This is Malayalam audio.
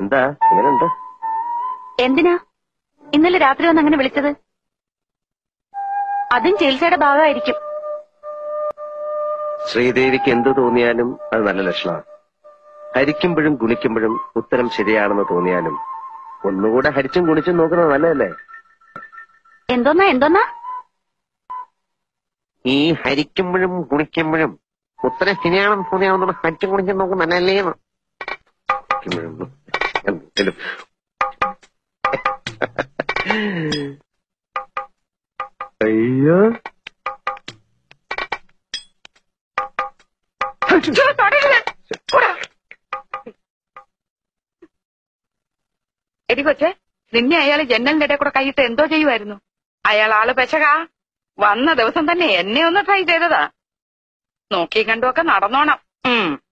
എന്താ എങ്ങനെയുണ്ട് എന്തിനാ ഇന്നലെ രാത്രി വന്ന് അങ്ങനെ വിളിച്ചത് അതും ചികിത്സയുടെ ഭാഗമായിരിക്കും ശ്രീദേവിക്ക് എന്ത് തോന്നിയാലും അത് നല്ല ലക്ഷണമാണ് ഹരിക്കുമ്പോഴും ഗുണിക്കുമ്പോഴും ഉത്തരം ശരിയാണെന്ന് തോന്നിയാലും ഒന്നുകൂടെ ഹരിച്ചും ഗുണിച്ചും നോക്കുന്നത് നല്ലതല്ലേ എന്തോന്നാ എന്തോന്നാ ഈ ഹരിക്കുമ്പോഴും ഗുണിക്കുമ്പോഴും ഉത്തരം ശരിയാണെന്ന് തോന്നിയാണെന്നുള്ള ഹരിച്ചും ഗുണിച്ചും നോക്കുന്നത് നല്ലതല്ലേ എന്തേലും. അയ്യോ എടി കൊച്ചെ നിന്നെ അയാൾ ജനലിന്റെ ഇടയിൽ കൂടെ കൈയിട്ട് എന്തോ ചെയ്യുമായിരുന്നു അയാൾ ആള് പെശകാ വന്ന ദിവസം തന്നെ എന്നെ ഒന്ന് ട്രൈ ചെയ്തതാ നോക്കി കണ്ടുമൊക്കെ നടന്നോണം ഉം